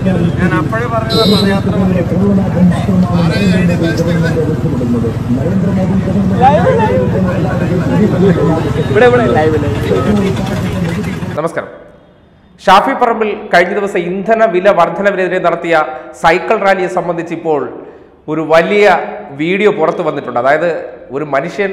ഞാൻ അപ്പോഴേ പറഞ്ഞത് പദയാത്ര മതി. നമസ്കാരം ഷാഫി പറമ്പിൽ കഴിഞ്ഞ ദിവസം ഇന്ധന വില വർധനവിനെതിരെ നടത്തിയ സൈക്കിൾ റാലിയെ സംബന്ധിച്ച് ഇപ്പോൾ ഒരു വലിയ വീഡിയോ പുറത്തു വന്നിട്ടുണ്ട് അതായത് ഒരു മനുഷ്യൻ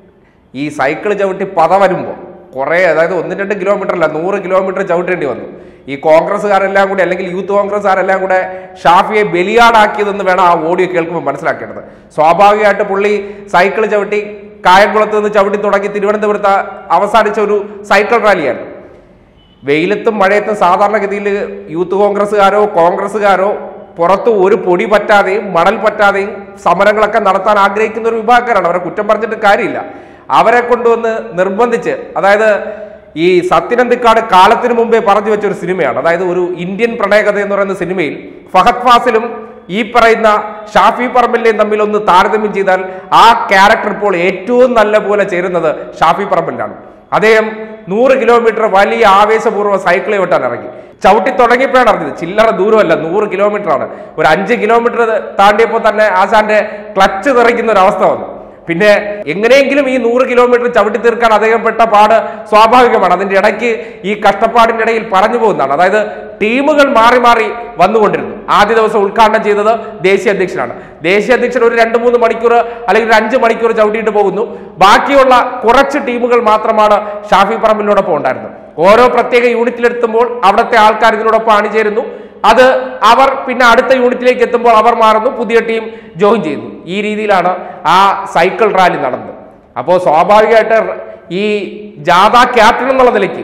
ഈ സൈക്കിൾ ചവിട്ടി പത വരുമ്പോൾ കുറേ അതായത് ഒന്ന് രണ്ട് കിലോമീറ്റർ അല്ല നൂറ് കിലോമീറ്റർ ചവിട്ടേണ്ടി വന്നു ഈ കോൺഗ്രസ്സുകാരെല്ലാം കൂടി അല്ലെങ്കിൽ യൂത്ത് കോൺഗ്രസ്സുകാരെല്ലാം കൂടെ ഷാഫിയെ ബലിയാടാക്കിയതെന്ന് വേണം ആ ഓഡിയോ കേൾക്കുമ്പോൾ മനസ്സിലാക്കേണ്ടത് സ്വാഭാവികമായിട്ട് പുള്ളി സൈക്കിൾ ചവിട്ടി കായംകുളത്ത് നിന്ന് ചവിട്ടി തുടങ്ങി തിരുവനന്തപുരത്ത് അവസാനിച്ച ഒരു സൈക്കിൾ റാലിയാണ് വെയിലത്തും മഴയത്തും സാധാരണഗതിയിൽ യൂത്ത് കോൺഗ്രസ്സുകാരോ കോൺഗ്രസ്സുകാരോ പുറത്ത് ഒരു പൊടി പറ്റാതെയും മണൽ പറ്റാതെയും സമരങ്ങളൊക്കെ നടത്താൻ ആഗ്രഹിക്കുന്ന ഒരു വിഭാഗക്കാരാണ് അവരെ കുറ്റം പറഞ്ഞിട്ട് കാര്യമില്ല അവരെ കൊണ്ടുവന്ന് നിർബന്ധിച്ച് അതായത് ഈ സത്യനന്ദിക്കാട് കാലത്തിന് മുമ്പേ പറഞ്ഞു വെച്ച ഒരു സിനിമയാണ് അതായത് ഒരു ഇന്ത്യൻ പ്രണയകഥ എന്ന് പറയുന്ന സിനിമയിൽ ഫഹദ് ഫാസിലും ഈ പറയുന്ന ഷാഫി പറമ്പലിനെയും തമ്മിൽ ഒന്ന് താരതമ്യം ചെയ്താൽ ആ ക്യാരക്ടർ ഇപ്പോൾ ഏറ്റവും നല്ല പോലെ ചേരുന്നത് ഷാഫി പറമ്പലിനാണ് അദ്ദേഹം നൂറ് കിലോമീറ്റർ വലിയ ആവേശപൂർവ്വം സൈക്കിൾ ചവിട്ടാൻ ഇറങ്ങി ചവിട്ടി തുടങ്ങിയപ്പോഴാണ് അറിഞ്ഞത് ചില്ലറ ദൂരമല്ല നൂറ് കിലോമീറ്റർ ആണ് ഒരു അഞ്ച് കിലോമീറ്റർ താണ്ടിയപ്പോൾ തന്നെ ആശാന്റെ ക്ലച്ച് തെറിക്കുന്ന ഒരു അവസ്ഥ വന്നു പിന്നെ എങ്ങനെയെങ്കിലും ഈ നൂറ് കിലോമീറ്റർ ചവിട്ടി തീർക്കാൻ അദ്ദേഹം പെട്ട പാട് സ്വാഭാവികമാണ് അതിന്റെ ഇടയ്ക്ക് ഈ കഷ്ടപ്പാടിന്റെ ഇടയിൽ പറഞ്ഞു പോകുന്നതാണ് അതായത് ടീമുകൾ മാറി മാറി വന്നുകൊണ്ടിരുന്നു ആദ്യ ദിവസം ഉദ്ഘാടനം ചെയ്തത് ദേശീയ അധ്യക്ഷനാണ് ദേശീയ അധ്യക്ഷൻ ഒരു രണ്ട് മൂന്ന് മണിക്കൂർ അല്ലെങ്കിൽ ഒരു അഞ്ച് മണിക്കൂർ ചവിട്ടിയിട്ട് പോകുന്നു ബാക്കിയുള്ള കുറച്ച് ടീമുകൾ മാത്രമാണ് ഷാഫി പറമ്പിലിനോടൊപ്പം ഉണ്ടായിരുന്നത് ഓരോ പ്രത്യേക യൂണിറ്റിലെത്തുമ്പോൾ അവിടുത്തെ ആൾക്കാർ ഇതിനോടൊപ്പം അണിചേരുന്നു അത് അവർ പിന്നെ അടുത്ത യൂണിറ്റിലേക്ക് എത്തുമ്പോൾ അവർ മാറുന്നു പുതിയ ടീം ജോയിൻ ചെയ്യുന്നു ഈ രീതിയിലാണ് ആ സൈക്കിൾ റാലി നടന്നത് അപ്പോൾ സ്വാഭാവികമായിട്ട് ഈ ജാഥ ക്യാപ്റ്റൻ എന്നുള്ള നിലയ്ക്ക്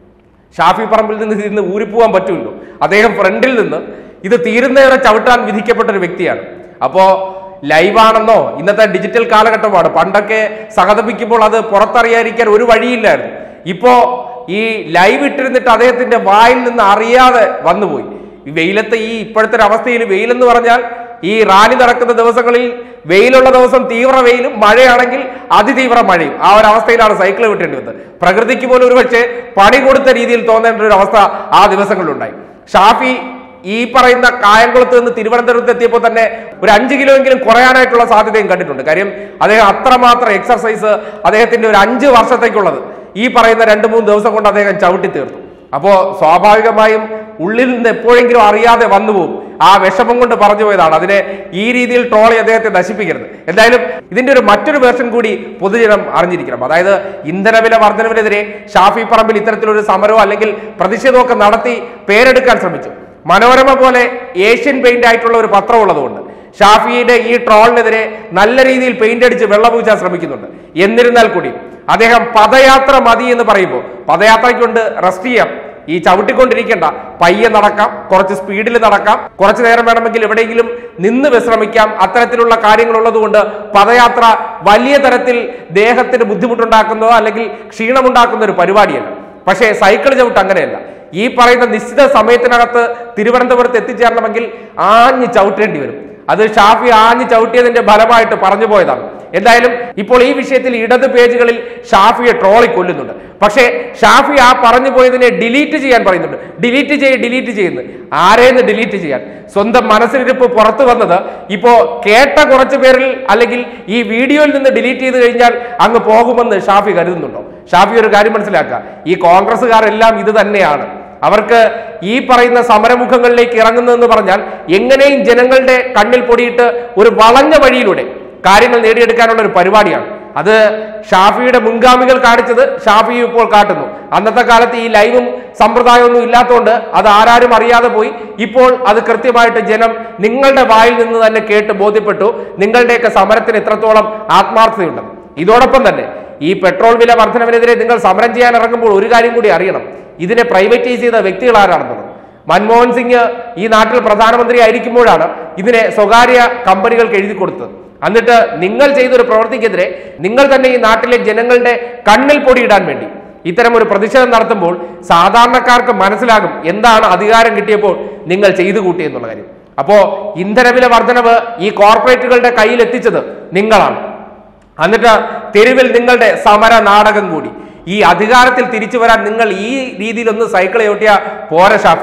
ഷാഫി പറമ്പിൽ നിന്ന് ഇതിന്ന് ഊരിപ്പോവാൻ പറ്റുമല്ലോ അദ്ദേഹം ഫ്രണ്ടിൽ നിന്ന് ഇത് തീരുന്നവരെ ചവിട്ടാൻ വിധിക്കപ്പെട്ട ഒരു വ്യക്തിയാണ് അപ്പോ ലൈവാണെന്നോ ഇന്നത്തെ ഡിജിറ്റൽ കാലഘട്ടമാണ് പണ്ടൊക്കെ സഹതപിക്കുമ്പോൾ അത് പുറത്തറിയാതിരിക്കാൻ ഒരു വഴിയില്ലായിരുന്നു ഇപ്പോ ഈ ലൈവ് ഇട്ടിരുന്നിട്ട് അദ്ദേഹത്തിന്റെ വായിൽ നിന്ന് അറിയാതെ വന്നുപോയി ഈ വെയിലത്തെ ഈ ഇപ്പോഴത്തെ ഒരു അവസ്ഥയിൽ വെയിലെന്ന് പറഞ്ഞാൽ ഈ റാലി നടക്കുന്ന ദിവസങ്ങളിൽ വെയിലുള്ള ദിവസം തീവ്ര വെയിലും മഴയാണെങ്കിൽ അതിതീവ്ര മഴയും ആ ഒരു അവസ്ഥയിലാണ് സൈക്കിൾ വിട്ടേണ്ടി വന്നത് പ്രകൃതിക്ക് പോലും ഒരുപക്ഷെ പണി കൊടുത്ത രീതിയിൽ തോന്നേണ്ട ഒരു അവസ്ഥ ആ ദിവസങ്ങളിലുണ്ടായി ഷാഫി ഈ പറയുന്ന കായംകുളത്ത് നിന്ന് തിരുവനന്തപുരത്ത് എത്തിയപ്പോൾ തന്നെ ഒരു അഞ്ച് കിലോ എങ്കിലും കുറയാനായിട്ടുള്ള സാധ്യതയും കണ്ടിട്ടുണ്ട് കാര്യം അദ്ദേഹം അത്രമാത്രം എക്സർസൈസ് അദ്ദേഹത്തിന്റെ ഒരു അഞ്ച് വർഷത്തേക്കുള്ളത് ഈ പറയുന്ന രണ്ട് മൂന്ന് ദിവസം കൊണ്ട് അദ്ദേഹം ചവിട്ടി തീർത്തു അപ്പോ സ്വാഭാവികമായും ഉള്ളിൽ നിന്ന് എപ്പോഴെങ്കിലും അറിയാതെ വന്നു പോകും ആ വിഷമം കൊണ്ട് പറഞ്ഞു പോയതാണ് അതിനെ ഈ രീതിയിൽ ട്രോളി അദ്ദേഹത്തെ നശിപ്പിക്കരുത് എന്തായാലും ഇതിന്റെ ഒരു മറ്റൊരു വേർഷൻ കൂടി പൊതുജനം അറിഞ്ഞിരിക്കണം അതായത് ഇന്ധനവില വർധനവിനെതിരെ ഷാഫി പറമ്പിൽ ഇത്തരത്തിലൊരു സമരമോ അല്ലെങ്കിൽ പ്രതിഷേധമൊക്കെ നടത്തി പേരെടുക്കാൻ ശ്രമിച്ചു മനോരമ പോലെ ഏഷ്യൻ പെയിന്റ് ആയിട്ടുള്ള ഒരു പത്രം ഉള്ളതുകൊണ്ട് ഷാഫിയുടെ ഈ ട്രോളിനെതിരെ നല്ല രീതിയിൽ പെയിന്റ് അടിച്ച് വെള്ളപൂച്ചാൻ ശ്രമിക്കുന്നുണ്ട് എന്നിരുന്നാൽ കൂടി അദ്ദേഹം പദയാത്ര മതി എന്ന് പറയുമ്പോൾ പദയാത്രയ്ക്കൊണ്ട് റെസ്റ്റ് ചെയ്യാം ഈ ചവിട്ടിക്കൊണ്ടിരിക്കേണ്ട പയ്യെ നടക്കാം കുറച്ച് സ്പീഡിൽ നടക്കാം കുറച്ചു നേരം വേണമെങ്കിൽ എവിടെയെങ്കിലും നിന്ന് വിശ്രമിക്കാം അത്തരത്തിലുള്ള കാര്യങ്ങൾ ഉള്ളതുകൊണ്ട് പദയാത്ര വലിയ തരത്തിൽ ദേഹത്തിന് ബുദ്ധിമുട്ടുണ്ടാക്കുന്നതോ അല്ലെങ്കിൽ ക്ഷീണമുണ്ടാക്കുന്ന ഒരു പരിപാടിയല്ല പക്ഷേ സൈക്കിൾ ചവിട്ട് അങ്ങനെയല്ല ഈ പറയുന്ന നിശ്ചിത സമയത്തിനകത്ത് തിരുവനന്തപുരത്ത് എത്തിച്ചേരണമെങ്കിൽ ആഞ്ഞ് ചവിട്ടേണ്ടി വരും അത് ഷാഫി ആഞ്ഞ് ചവിട്ടിയതിന്റെ ഫലമായിട്ട് പറഞ്ഞു പോയതാണ് എന്തായാലും ഇപ്പോൾ ഈ വിഷയത്തിൽ ഇടത് പേജുകളിൽ ഷാഫിയെ ട്രോളി കൊല്ലുന്നുണ്ട് പക്ഷേ ഷാഫി ആ പറഞ്ഞു പോയതിനെ ഡിലീറ്റ് ചെയ്യാൻ പറയുന്നുണ്ട് ഡിലീറ്റ് ചെയ്യ ഡിലീറ്റ് ചെയ്യുന്നു ആരേന്ന് ഡിലീറ്റ് ചെയ്യാൻ സ്വന്തം മനസ്സിലിരിപ്പ് പുറത്തു വന്നത് ഇപ്പോ കേട്ട കുറച്ച് പേരിൽ അല്ലെങ്കിൽ ഈ വീഡിയോയിൽ നിന്ന് ഡിലീറ്റ് ചെയ്ത് കഴിഞ്ഞാൽ അങ്ങ് പോകുമെന്ന് ഷാഫി കരുതുന്നുണ്ടോ ഷാഫി ഒരു കാര്യം മനസ്സിലാക്കുക ഈ കോൺഗ്രസ്സുകാരെല്ലാം ഇത് തന്നെയാണ് അവർക്ക് ഈ പറയുന്ന സമരമുഖങ്ങളിലേക്ക് ഇറങ്ങുന്നതെന്ന് പറഞ്ഞാൽ എങ്ങനെയും ജനങ്ങളുടെ കണ്ണിൽ പൊടിയിട്ട് ഒരു വളഞ്ഞ വഴിയിലൂടെ കാര്യങ്ങൾ നേടിയെടുക്കാനുള്ള ഒരു പരിപാടിയാണ് അത് ഷാഫിയുടെ മുൻഗാമികൾ കാണിച്ചത് ഷാഫി ഇപ്പോൾ കാട്ടുന്നു അന്നത്തെ കാലത്ത് ഈ ലൈവും സമ്പ്രദായമൊന്നും ഇല്ലാത്തതുകൊണ്ട് അത് ആരാരും അറിയാതെ പോയി ഇപ്പോൾ അത് കൃത്യമായിട്ട് ജനം നിങ്ങളുടെ വായിൽ നിന്ന് തന്നെ കേട്ട് ബോധ്യപ്പെട്ടു നിങ്ങളുടെയൊക്കെ സമരത്തിന് എത്രത്തോളം ആത്മാർത്ഥതയുണ്ട് ഇതോടൊപ്പം തന്നെ ഈ പെട്രോൾ വില വർധനവിനെതിരെ നിങ്ങൾ സമരം ചെയ്യാൻ ഇറങ്ങുമ്പോൾ ഒരു കാര്യം കൂടി അറിയണം ഇതിനെ പ്രൈവറ്റൈസ് ചെയ്ത വ്യക്തികൾ ആരാണെന്നുള്ളത് മൻമോഹൻ സിംഗ് ഈ നാട്ടിൽ പ്രധാനമന്ത്രി ആയിരിക്കുമ്പോഴാണ് ഇതിനെ സ്വകാര്യ കമ്പനികൾക്ക് എഴുതി കൊടുത്തത് എന്നിട്ട് നിങ്ങൾ ചെയ്തൊരു പ്രവൃത്തിക്കെതിരെ നിങ്ങൾ തന്നെ ഈ നാട്ടിലെ ജനങ്ങളുടെ കണ്ണിൽ പൊടിയിടാൻ വേണ്ടി ഇത്തരം ഒരു പ്രതിഷേധം നടത്തുമ്പോൾ സാധാരണക്കാർക്ക് മനസ്സിലാകും എന്താണ് അധികാരം കിട്ടിയപ്പോൾ നിങ്ങൾ ചെയ്തു കൂട്ടി എന്നുള്ള കാര്യം അപ്പോ ഇന്ധനവില വർധനവ് ഈ കോർപ്പറേറ്റുകളുടെ കയ്യിൽ എത്തിച്ചത് നിങ്ങളാണ് എന്നിട്ട് തെരുവിൽ നിങ്ങളുടെ സമര നാടകം കൂടി ഈ അധികാരത്തിൽ തിരിച്ചു വരാൻ നിങ്ങൾ ഈ രീതിയിലൊന്ന് സൈക്കിൾ ചവിട്ടിയ പോര ഷാഫി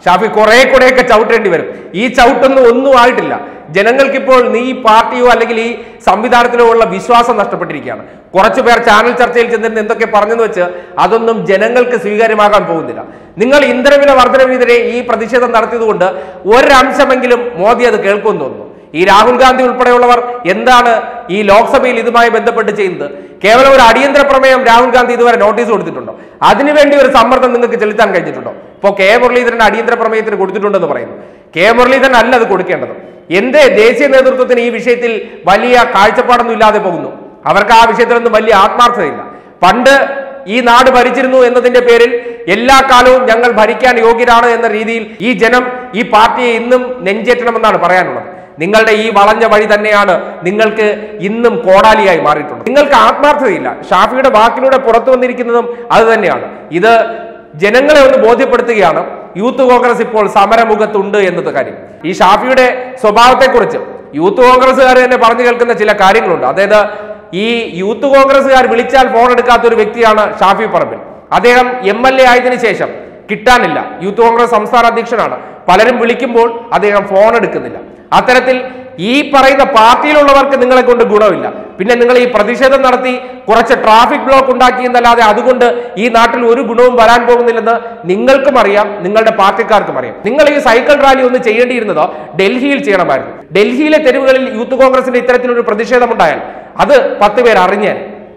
ഷാഫി കുറെ കൂടെയൊക്കെ ചവിട്ടേണ്ടി വരും ഈ ചവിട്ടൊന്നും ഒന്നും ആയിട്ടില്ല ജനങ്ങൾക്കിപ്പോൾ നീ ഈ പാർട്ടിയോ അല്ലെങ്കിൽ ഈ സംവിധാനത്തിലോ ഉള്ള വിശ്വാസം നഷ്ടപ്പെട്ടിരിക്കുകയാണ് കുറച്ചു പേർ ചാനൽ ചർച്ചയിൽ ചെന്നിരുന്ന് എന്തൊക്കെ പറഞ്ഞെന്ന് വെച്ച് അതൊന്നും ജനങ്ങൾക്ക് സ്വീകാര്യമാകാൻ പോകുന്നില്ല നിങ്ങൾ ഇന്ധനവില വർധനവിനെതിരെ ഈ പ്രതിഷേധം നടത്തിയതുകൊണ്ട് ഒരംശമെങ്കിലും മോദി അത് കേൾക്കുമെന്ന് തോന്നുന്നു ഈ രാഹുൽ ഗാന്ധി ഉൾപ്പെടെയുള്ളവർ എന്താണ് ഈ ലോക്സഭയിൽ ഇതുമായി ബന്ധപ്പെട്ട് ചെയ്യുന്നത് കേവലം ഒരു അടിയന്തര പ്രമേയം രാഹുൽ ഗാന്ധി ഇതുവരെ നോട്ടീസ് കൊടുത്തിട്ടുണ്ടോ അതിനുവേണ്ടി ഒരു സമ്മർദ്ദം നിങ്ങൾക്ക് ചെലുത്താൻ കഴിഞ്ഞിട്ടുണ്ടോ ഇപ്പോൾ കെ മുരളീധരൻ അടിയന്തര പ്രമേയത്തിന് കൊടുത്തിട്ടുണ്ടെന്ന് പറയുന്നു കെ മുരളീധരൻ അല്ല അത് കൊടുക്കേണ്ടത് എന്തേ ദേശീയ നേതൃത്വത്തിന് ഈ വിഷയത്തിൽ വലിയ കാഴ്ചപ്പാടൊന്നും ഇല്ലാതെ പോകുന്നു അവർക്ക് ആ വിഷയത്തിലൊന്നും വലിയ ആത്മാർത്ഥതയില്ല പണ്ട് ഈ നാട് ഭരിച്ചിരുന്നു എന്നതിന്റെ പേരിൽ എല്ലാ കാലവും ഞങ്ങൾ ഭരിക്കാൻ യോഗ്യരാണ് എന്ന രീതിയിൽ ഈ ജനം ഈ പാർട്ടിയെ ഇന്നും നെഞ്ചേറ്റണമെന്നാണ് പറയാനുള്ളത് നിങ്ങളുടെ ഈ വളഞ്ഞ വഴി തന്നെയാണ് നിങ്ങൾക്ക് ഇന്നും കോടാലിയായി മാറിയിട്ടുള്ളത് നിങ്ങൾക്ക് ആത്മാർത്ഥതയില്ല ഷാഫിയുടെ വാക്കിലൂടെ പുറത്തു വന്നിരിക്കുന്നതും അത് തന്നെയാണ് ഇത് ജനങ്ങളെ ഒന്ന് ബോധ്യപ്പെടുത്തുകയാണ് യൂത്ത് കോൺഗ്രസ് ഇപ്പോൾ സമരമുഖത്തുണ്ട് എന്നത് കാര്യം ഈ ഷാഫിയുടെ സ്വഭാവത്തെക്കുറിച്ച് യൂത്ത് കോൺഗ്രസ്സുകാർ തന്നെ പറഞ്ഞു കേൾക്കുന്ന ചില കാര്യങ്ങളുണ്ട് അതായത് ഈ യൂത്ത് കോൺഗ്രസ്സുകാർ വിളിച്ചാൽ ഫോൺ എടുക്കാത്ത ഒരു വ്യക്തിയാണ് ഷാഫി പറമ്പിൽ അദ്ദേഹം എം എൽ എ ആയതിനു ശേഷം കിട്ടാനില്ല യൂത്ത് കോൺഗ്രസ് സംസ്ഥാന അധ്യക്ഷനാണ് പലരും വിളിക്കുമ്പോൾ അദ്ദേഹം ഫോൺ എടുക്കുന്നില്ല അത്തരത്തിൽ ഈ പറയുന്ന പാർട്ടിയിലുള്ളവർക്ക് നിങ്ങളെ കൊണ്ട് ഗുണമില്ല പിന്നെ നിങ്ങൾ ഈ പ്രതിഷേധം നടത്തി കുറച്ച് ട്രാഫിക് ബ്ലോക്ക് ഉണ്ടാക്കി എന്നല്ലാതെ അതുകൊണ്ട് ഈ നാട്ടിൽ ഒരു ഗുണവും വരാൻ പോകുന്നില്ലെന്ന് നിങ്ങൾക്കും അറിയാം നിങ്ങളുടെ പാർട്ടിക്കാർക്കും അറിയാം നിങ്ങൾ ഈ സൈക്കിൾ റാലി ഒന്ന് ചെയ്യേണ്ടിയിരുന്നത് ഡൽഹിയിൽ ചെയ്യണമായിരുന്നു ഡൽഹിയിലെ തെരുവുകളിൽ യൂത്ത് കോൺഗ്രസിന്റെ ഇത്തരത്തിലൊരു പ്രതിഷേധം ഉണ്ടായാൽ അത് പത്ത് പേർ അറിഞ്ഞേനെ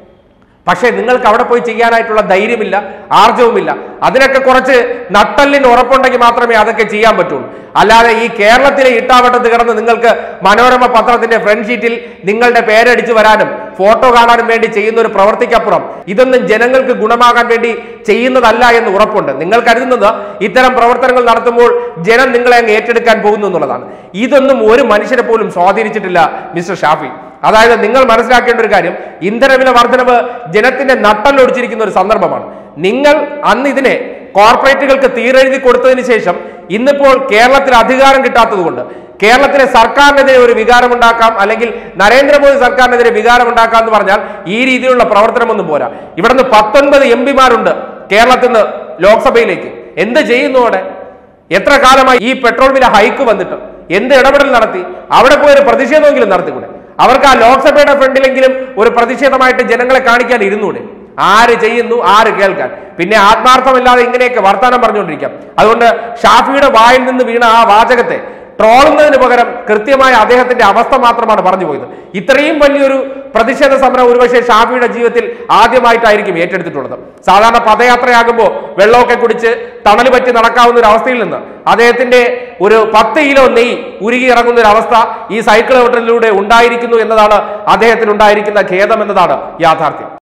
പക്ഷേ നിങ്ങൾക്ക് അവിടെ പോയി ചെയ്യാനായിട്ടുള്ള ധൈര്യമില്ല ആർജവുമില്ല അതിനൊക്കെ കുറച്ച് നട്ടല്ലിന് ഉറപ്പുണ്ടെങ്കിൽ മാത്രമേ അതൊക്കെ ചെയ്യാൻ പറ്റുള്ളൂ അല്ലാതെ ഈ കേരളത്തിലെ ഇട്ടാവട്ടത്ത് കിടന്ന് നിങ്ങൾക്ക് മനോരമ പത്രത്തിന്റെ ഫ്രണ്ട് ഷീറ്റിൽ നിങ്ങളുടെ പേരടിച്ചു വരാനും ഫോട്ടോ കാണാനും വേണ്ടി ചെയ്യുന്ന ഒരു പ്രവർത്തിക്കപ്പുറം ഇതൊന്നും ജനങ്ങൾക്ക് ഗുണമാകാൻ വേണ്ടി ചെയ്യുന്നതല്ല എന്ന് ഉറപ്പുണ്ട് നിങ്ങൾ കരുതുന്നത് ഇത്തരം പ്രവർത്തനങ്ങൾ നടത്തുമ്പോൾ ജനം നിങ്ങളെ അങ്ങ് ഏറ്റെടുക്കാൻ പോകുന്നു എന്നുള്ളതാണ് ഇതൊന്നും ഒരു മനുഷ്യരെ പോലും സ്വാധീനിച്ചിട്ടില്ല മിസ്റ്റർ ഷാഫി അതായത് നിങ്ങൾ മനസ്സിലാക്കേണ്ട ഒരു കാര്യം ഇന്ധനവില വർധനവ് ജനത്തിന്റെ നട്ടല്ലൊടിച്ചിരിക്കുന്ന ഒരു സന്ദർഭമാണ് നിങ്ങൾ അന്ന് ഇതിനെ കോർപ്പറേറ്റുകൾക്ക് തീരെഴുതി കൊടുത്തതിന് ശേഷം ഇന്നിപ്പോൾ കേരളത്തിൽ അധികാരം കിട്ടാത്തതുകൊണ്ട് കേരളത്തിലെ സർക്കാരിനെതിരെ ഒരു വികാരമുണ്ടാക്കാം അല്ലെങ്കിൽ നരേന്ദ്രമോദി സർക്കാരിനെതിരെ വികാരമുണ്ടാക്കാം എന്ന് പറഞ്ഞാൽ ഈ രീതിയിലുള്ള പ്രവർത്തനമൊന്നും പോരാ ഇവിടുന്ന് പത്തൊൻപത് എം പിമാരുണ്ട് കേരളത്തിൽ നിന്ന് ലോക്സഭയിലേക്ക് എന്ത് ചെയ്യുന്നു അവിടെ എത്ര കാലമായി ഈ പെട്രോൾ വില ഹൈക്ക് വന്നിട്ട് എന്ത് ഇടപെടൽ നടത്തി അവിടെ പോയി ഒരു പ്രതിഷേധമെങ്കിലും നടത്തിക്കൂടെ അവർക്ക് ആ ലോക്സഭയുടെ ഫ്രണ്ടിലെങ്കിലും ഒരു പ്രതിഷേധമായിട്ട് ജനങ്ങളെ കാണിക്കാൻ ഇരുന്നൂടെ ആര് ചെയ്യുന്നു ആര് കേൾക്കാൻ പിന്നെ ആത്മാർത്ഥമില്ലാതെ ഇങ്ങനെയൊക്കെ വർത്തമാനം പറഞ്ഞുകൊണ്ടിരിക്കാം അതുകൊണ്ട് ഷാഫിയുടെ വായിൽ നിന്ന് വീണ ആ വാചകത്തെ ട്രോളുന്നതിന് പകരം കൃത്യമായ അദ്ദേഹത്തിന്റെ അവസ്ഥ മാത്രമാണ് പറഞ്ഞു പോയത് ഇത്രയും വലിയൊരു പ്രതിഷേധ സമരം ഒരുപക്ഷെ ഷാഫിയുടെ ജീവിതത്തിൽ ആദ്യമായിട്ടായിരിക്കും ഏറ്റെടുത്തിട്ടുള്ളത് സാധാരണ പദയാത്രയാകുമ്പോൾ വെള്ളമൊക്കെ കുടിച്ച് തണൽ പറ്റി നടക്കാവുന്ന ഒരു അവസ്ഥയിൽ നിന്ന് അദ്ദേഹത്തിന്റെ ഒരു പത്ത് കിലോ നെയ് ഉരുകി ഇറങ്ങുന്ന ഒരു അവസ്ഥ ഈ സൈക്കിൾ ഓട്ടലിലൂടെ ഉണ്ടായിരിക്കുന്നു എന്നതാണ് അദ്ദേഹത്തിന് ഉണ്ടായിരിക്കുന്ന ഖേദം എന്നതാണ് യാഥാർത്ഥ്യം